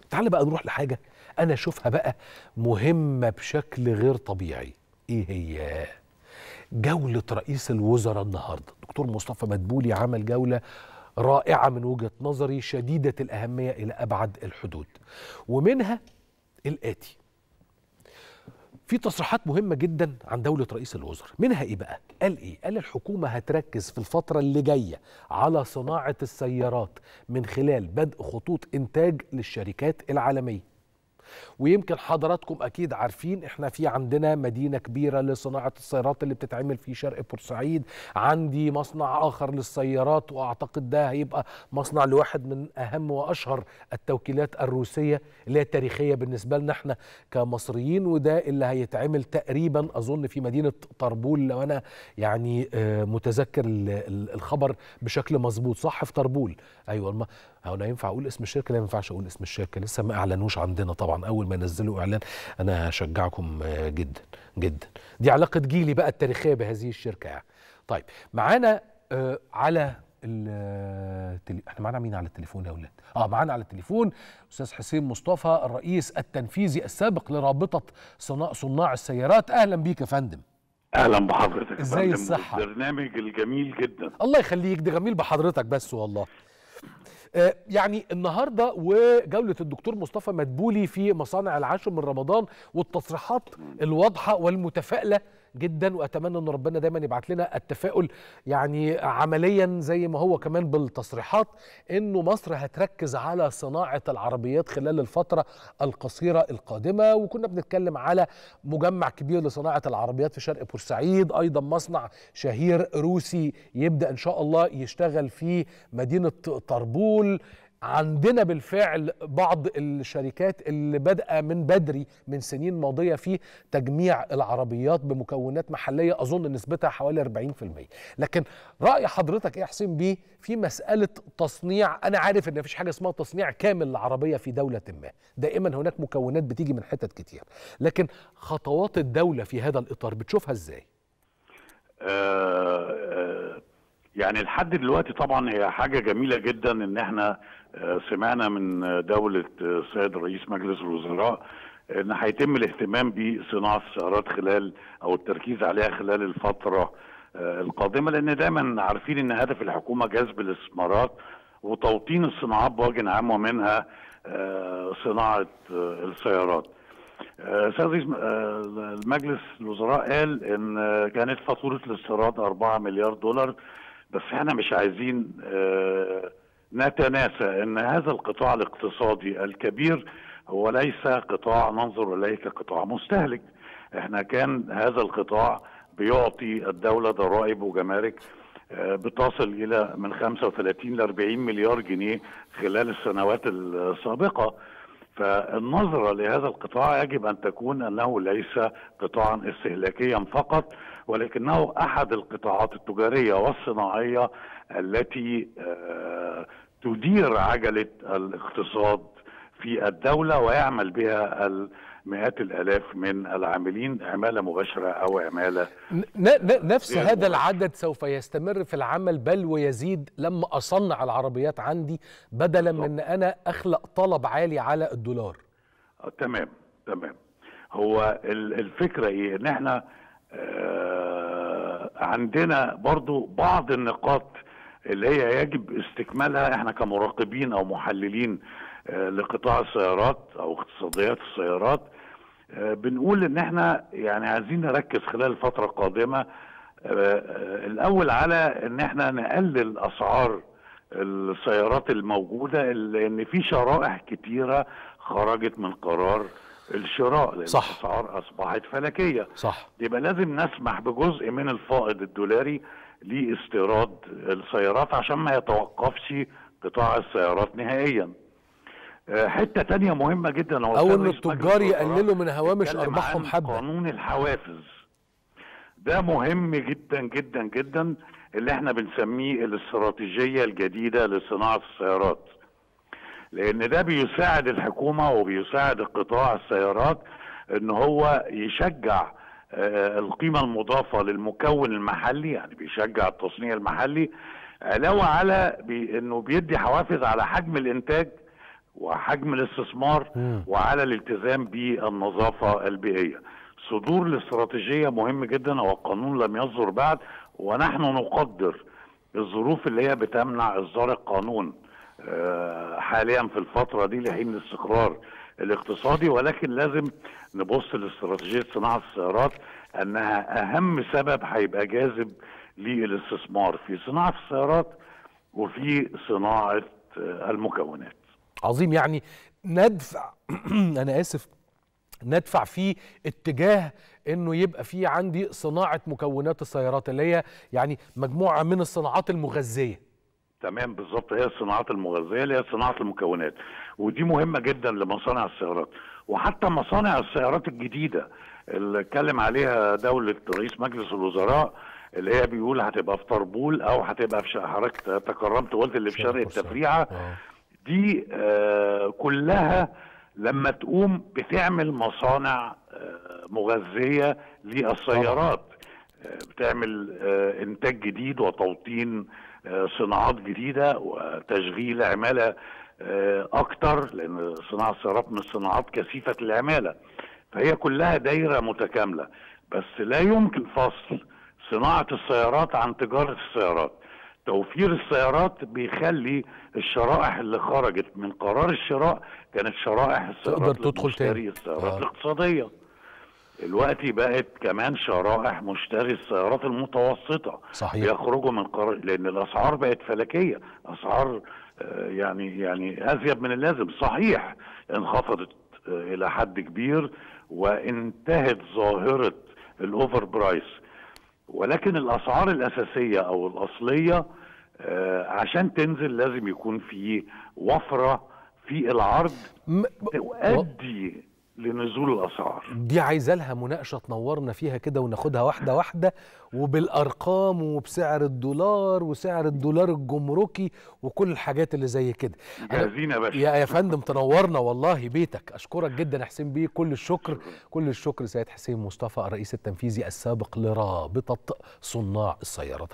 تعال بقى نروح لحاجه انا اشوفها بقى مهمه بشكل غير طبيعي ايه هي جوله رئيس الوزراء النهارده دكتور مصطفى مدبولي عمل جوله رائعه من وجهه نظري شديده الاهميه الى ابعد الحدود ومنها الاتي في تصريحات مهمة جدا عن دولة رئيس الوزراء منها ايه بقى؟ قال ايه؟ قال الحكومة هتركز في الفترة اللي جاية على صناعة السيارات من خلال بدء خطوط انتاج للشركات العالمية ويمكن حضراتكم اكيد عارفين احنا في عندنا مدينه كبيره لصناعه السيارات اللي بتتعمل في شرق بورسعيد عندي مصنع اخر للسيارات واعتقد ده هيبقى مصنع لواحد من اهم واشهر التوكيلات الروسيه اللي هي تاريخيه بالنسبه لنا احنا كمصريين وده اللي هيتعمل تقريبا اظن في مدينه طربول لو انا يعني آه، متذكر ال- ال- الخبر بشكل مظبوط صح في طربول ايوه الم... هو انا ينفع اقول اسم الشركه لا ما ينفعش اقول اسم الشركه لسه ما اعلنوش عندنا طبعا اول ما ينزلوا اعلان انا هشجعكم آه، جدا جدا دي علاقه جيلي بقى التاريخيه بهذه الشركه يعني طيب معانا آه، على التلي... احنا معانا مين على التليفون يا اولاد اه معانا على التليفون استاذ حسين مصطفى الرئيس التنفيذي السابق لرابطه صناع صناع السيارات اهلا بيك يا فندم اهلا بحضرتك يا إزاي فندم، الصحة؟ البرنامج الجميل جدا الله يخليك ده جميل بحضرتك بس والله آه، يعني النهارده وجوله الدكتور مصطفى مدبولي في مصانع العاشر من رمضان والتصريحات الواضحه والمتفائله جدا واتمنى ان ربنا دايما يبعت لنا التفاؤل يعني عمليا زي ما هو كمان بالتصريحات انه مصر هتركز على صناعه العربيات خلال الفتره القصيره القادمه وكنا بنتكلم على مجمع كبير لصناعه العربيات في شرق بورسعيد ايضا مصنع شهير روسي يبدا ان شاء الله يشتغل في مدينه طربول عندنا بالفعل بعض الشركات اللي بدأ من بدري من سنين ماضية في تجميع العربيات بمكونات محلية أظن نسبتها حوالي 40% لكن رأي حضرتك إيه يا حسين بيه في مسألة تصنيع أنا عارف إن مفيش حاجة اسمها تصنيع كامل لعربية في دولة ما دائما هناك مكونات بتيجي من حتت كتير لكن خطوات الدولة في هذا الإطار بتشوفها إزاي؟ آه آه يعني لحد دلوقتي طبعا هي حاجة جميلة جدا ان احنا آه سمعنا من دولة آه، السيد رئيس مجلس الوزراء ان هيتم الاهتمام بصناعة السيارات خلال او التركيز عليها خلال الفترة آه، القادمة لان دايما عارفين ان هدف الحكومة جذب الاستثمارات وتوطين الصناعات بوجه عام ومنها آه، صناعة آه، السيارات آه، سيد رئيس آه، المجلس الوزراء قال ان آه، كانت فاتوره الاستيراد 4 مليار دولار بس احنا مش عايزين آه، نتناسى ان هذا القطاع الاقتصادي الكبير هو ليس قطاع ننظر اليه كقطاع مستهلك احنا كان هذا القطاع بيعطي الدوله ضرائب وجمارك آه، بتصل الى من 35 ل 40 مليار جنيه خلال السنوات السابقه فالنظرة لهذا القطاع يجب أن تكون أنه ليس قطاعا استهلاكيا فقط ولكنه أحد القطاعات التجارية والصناعية التي آه، تدير عجلة الاقتصاد في الدولة ويعمل بها مئات الآلاف من العاملين عمالة مباشرة أو عمالة ن- ن- نفس غير هذا مباشر. العدد سوف يستمر في العمل بل ويزيد لما اصنع العربيات عندي بدلا من ان انا اخلق طلب عالي على الدولار آه، تمام تمام هو ال- الفكرة ايه ان احنا آه عندنا برضو بعض النقاط اللي هي يجب استكمالها احنا كمراقبين او محللين آه لقطاع السيارات او اقتصاديات السيارات آه بنقول ان احنا يعني عايزين نركز خلال الفترة القادمة آه آه الاول على ان احنا نقلل اسعار السيارات الموجودة لان في شرائح كتيرة خرجت من قرار الشراء لان صح. الاسعار اصبحت فلكيه صح يبقى لازم نسمح بجزء من الفائض الدولاري لاستيراد السيارات عشان ما يتوقفش قطاع السيارات نهائيا آه، حته تانية مهمه جدا هو او كان ان رئيس التجار مجلس الوزراء يقللوا من هوامش اتكلم ارباحهم عن حبه قانون الحوافز ده مهم جدا جدا جدا اللي احنا بنسميه الاستراتيجيه الجديده لصناعه السيارات لان ده بيساعد الحكومه وبيساعد قطاع السيارات ان هو يشجع آه، القيمه المضافه للمكون المحلي يعني بيشجع التصنيع المحلي علاوه على بي انه بيدي حوافز على حجم الانتاج وحجم الاستثمار مم. وعلى الالتزام بالنظافه البيئيه. صدور الاستراتيجيه مهم جدا والقانون لم يصدر بعد ونحن نقدر الظروف اللي هي بتمنع اصدار القانون آه، حاليا في الفتره دي لحين الاستقرار الاقتصادي ولكن لازم نبص لاستراتيجيه صناعه السيارات انها اهم سبب هيبقى جاذب للاستثمار في صناعه السيارات وفي صناعه آه، المكونات. عظيم يعني ندفع انا اسف ندفع في اتجاه انه يبقى في عندي صناعه مكونات السيارات اللي هي يعني مجموعه من الصناعات المغذيه تمام بالظبط هي الصناعات المغذيه اللي هي صناعه المكونات ودي مهمه جدا لمصانع السيارات وحتى مصانع السيارات الجديده اللي اتكلم عليها دوله رئيس مجلس الوزراء اللي هي بيقول هتبقى في طربول او هتبقى في شرق حضرتك تكرمت قلت اللي في شرق شرق بورسعيد. التفريعه آه. دي آه كلها لما تقوم بتعمل مصانع آه مغذيه للسيارات آه بتعمل آه انتاج جديد وتوطين آه صناعات جديده وتشغيل عماله آه اكتر لان صناعه السيارات من الصناعات كثيفه العماله فهي كلها دايره متكامله بس لا يمكن فصل صناعه السيارات عن تجاره السيارات توفير السيارات بيخلي الشرائح اللي خرجت من قرار الشراء كانت شرائح السيارات تقدر تدخل تاني. للمشتري، السيارات آه. الاقتصاديه دلوقتي بقت كمان شرائح مشتري السيارات المتوسطه صحيح بيخرجوا من قرار لان الاسعار بقت فلكيه اسعار آه، يعني يعني ازيد من اللازم صحيح انخفضت آه، الى حد كبير وانتهت ظاهره الاوفر برايس ولكن الاسعار الاساسيه او الاصليه آه، عشان تنزل لازم يكون في وفره في العرض م- تؤدي لنزول الاسعار دي عايزه لها مناقشه تنورنا فيها كده وناخدها واحده واحده وبالارقام وبسعر الدولار وسعر الدولار الجمركي وكل الحاجات اللي زي كده أنا- جاهزين يا باشا يا يا فندم تنورنا والله بيتك اشكرك جدا يا حسين بيه كل الشكر كل الشكر سيد حسين مصطفى الرئيس التنفيذي السابق لرابطه صناع السيارات